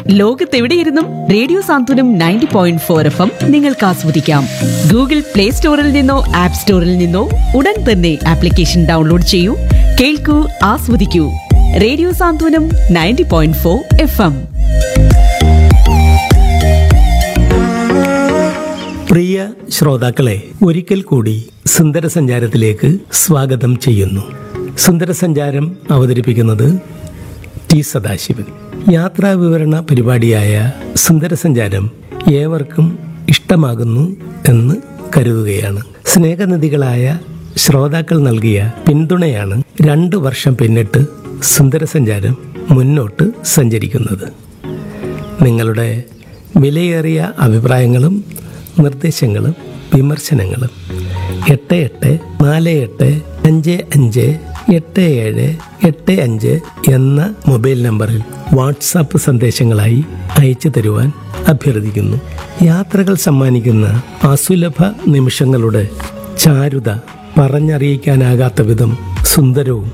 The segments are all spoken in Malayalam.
ലോകത്തെവിടെയിരുന്നും റേഡിയോ സാന്ത്വനം ninety point four F M നിങ്ങൾക്ക് ആസ്വദിക്കാം ഗൂഗിൾ പ്ലേ സ്റ്റോറിൽ നിന്നോ ആപ്പ് സ്റ്റോറിൽ നിന്നോ ഉടൻ തന്നെ ആപ്ലിക്കേഷൻ ഡൗൺലോഡ് ചെയ്യൂ കേൾക്കൂ ആസ്വദിക്കൂ റേഡിയോ സാന്ത്വനം ninety point four F M പ്രിയ ശ്രോതാക്കളെ ഒരിക്കൽ കൂടി സുന്ദരസഞ്ചാരത്തിലേക്ക് സ്വാഗതം ചെയ്യുന്നു സുന്ദരസഞ്ചാരം അവതരിപ്പിക്കുന്നത് ടി സദാശിവൻ യാത്രാ വിവരണ പരിപാടിയായ സുന്ദരസഞ്ചാരം ഏവർക്കും ഇഷ്ടമാകുന്നു എന്ന് കരുതുകയാണ് സ്നേഹനിധികളായ ശ്രോതാക്കൾ നൽകിയ പിന്തുണയാണ് രണ്ടു വർഷം പിന്നിട്ട് സുന്ദരസഞ്ചാരം മുന്നോട്ട് സഞ്ചരിക്കുന്നത് നിങ്ങളുടെ വിലയേറിയ അഭിപ്രായങ്ങളും നിർദ്ദേശങ്ങളും വിമർശനങ്ങളും എട്ട് എട്ട് നാല് എട്ട് അഞ്ച് അഞ്ച് എട്ട് ഏഴ് എട്ട് അഞ്ച് എന്ന മൊബൈൽ നമ്പറിൽ വാട്സാപ്പ് സന്ദേശങ്ങളായി അയച്ചു തരുവാൻ അഭ്യർത്ഥിക്കുന്നു യാത്രകൾ സമ്മാനിക്കുന്ന അസുലഭ നിമിഷങ്ങളുടെ ചാരുത പറഞ്ഞറിയിക്കാനാകാത്ത വിധം സുന്ദരവും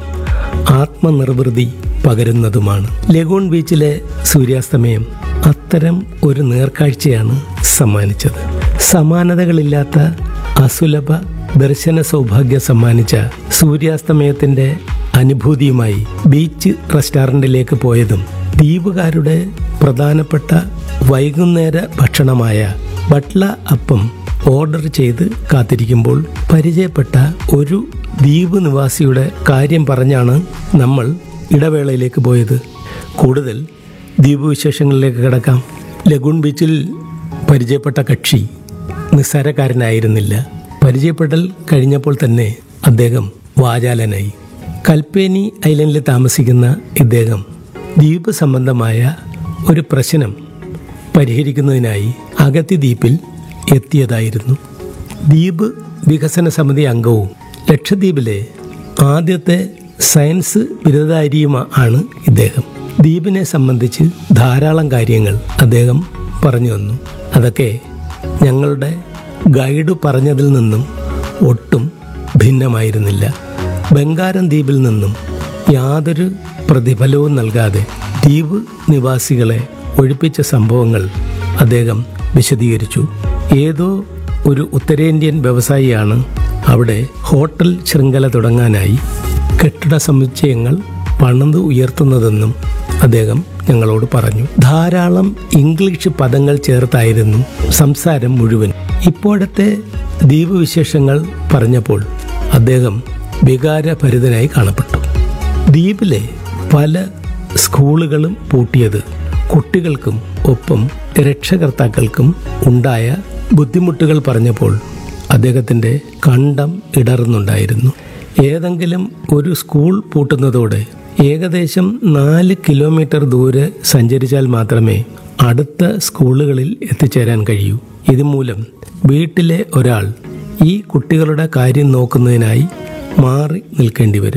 ആത്മനിർവൃതി പകരുന്നതുമാണ് ലഗൂൺ ബീച്ചിലെ സൂര്യാസ്തമയം അത്തരം ഒരു നേർക്കാഴ്ചയാണ് സമ്മാനിച്ചത് സമാനതകളില്ലാത്ത അസുലഭ ദർശന സൗഭാഗ്യം സമ്മാനിച്ച സൂര്യാസ്തമയത്തിന്റെ അനുഭൂതിയുമായി ബീച്ച് റെസ്റ്റോറന്റിലേക്ക് പോയതും ദ്വീപുകാരുടെ പ്രധാനപ്പെട്ട വൈകുന്നേര ഭക്ഷണമായ ബട്ട്ല അപ്പം ഓർഡർ ചെയ്ത് കാത്തിരിക്കുമ്പോൾ പരിചയപ്പെട്ട ഒരു ദ്വീപ് നിവാസിയുടെ കാര്യം പറഞ്ഞാണ് നമ്മൾ ഇടവേളയിലേക്ക് പോയത് കൂടുതൽ ദ്വീപ് വിശേഷങ്ങളിലേക്ക് കിടക്കാം ലഗൂൺ ബീച്ചിൽ പരിചയപ്പെട്ട കക്ഷി നിസ്സാരക്കാരനായിരുന്നില്ല പരിചയപ്പെടൽ കഴിഞ്ഞപ്പോൾ തന്നെ അദ്ദേഹം വാചാലനായി കൽപ്പേനി ഐലൻഡിൽ താമസിക്കുന്ന ഇദ്ദേഹം ദ്വീപ് സംബന്ധമായ ഒരു പ്രശ്നം പരിഹരിക്കുന്നതിനായി അഗത്തി ദ്വീപിൽ എത്തിയതായിരുന്നു ദ്വീപ് വികസന സമിതി അംഗവും ലക്ഷദ്വീപിലെ ആദ്യത്തെ സയൻസ് ബിരുദധാരിയുമാണ് ഇദ്ദേഹം ദ്വീപിനെ സംബന്ധിച്ച് ധാരാളം കാര്യങ്ങൾ അദ്ദേഹം പറഞ്ഞു വന്നു അതൊക്കെ ഞങ്ങളുടെ ഗൈഡ് പറഞ്ഞതിൽ നിന്നും ഒട്ടും ഭിന്നമായിരുന്നില്ല ബംഗാരം ദ്വീപിൽ നിന്നും യാതൊരു പ്രതിഫലവും നൽകാതെ ദ്വീപ് നിവാസികളെ ഒഴിപ്പിച്ച സംഭവങ്ങൾ അദ്ദേഹം വിശദീകരിച്ചു ഏതോ ഒരു ഉത്തരേന്ത്യൻ വ്യവസായിയാണ് അവിടെ ഹോട്ടൽ ശൃംഖല തുടങ്ങാനായി കെട്ടിട സമുച്ചയങ്ങൾ പണിത് ഉയർത്തുന്നതെന്നും അദ്ദേഹം ഞങ്ങളോട് പറഞ്ഞു ധാരാളം ഇംഗ്ലീഷ് പദങ്ങൾ ചേർത്തായിരുന്നു സംസാരം മുഴുവൻ ഇപ്പോഴത്തെ ദ്വീപ് വിശേഷങ്ങൾ പറഞ്ഞപ്പോൾ അദ്ദേഹം വികാരഭരിതനായി കാണപ്പെട്ടു ദ്വീപിലെ പല സ്കൂളുകളും പൂട്ടിയത് കുട്ടികൾക്കും ഒപ്പം രക്ഷകർത്താക്കൾക്കും ഉണ്ടായ ബുദ്ധിമുട്ടുകൾ പറഞ്ഞപ്പോൾ അദ്ദേഹത്തിൻ്റെ കണ്ടം ഇടറുന്നുണ്ടായിരുന്നു ഏതെങ്കിലും ഒരു സ്കൂൾ പൂട്ടുന്നതോടെ ഏകദേശം നാല് കിലോമീറ്റർ ദൂരെ സഞ്ചരിച്ചാൽ മാത്രമേ അടുത്ത സ്കൂളുകളിൽ എത്തിച്ചേരാൻ കഴിയൂ ഇതുമൂലം വീട്ടിലെ ഒരാൾ ഈ കുട്ടികളുടെ കാര്യം നോക്കുന്നതിനായി മാറി നിൽക്കേണ്ടി വരും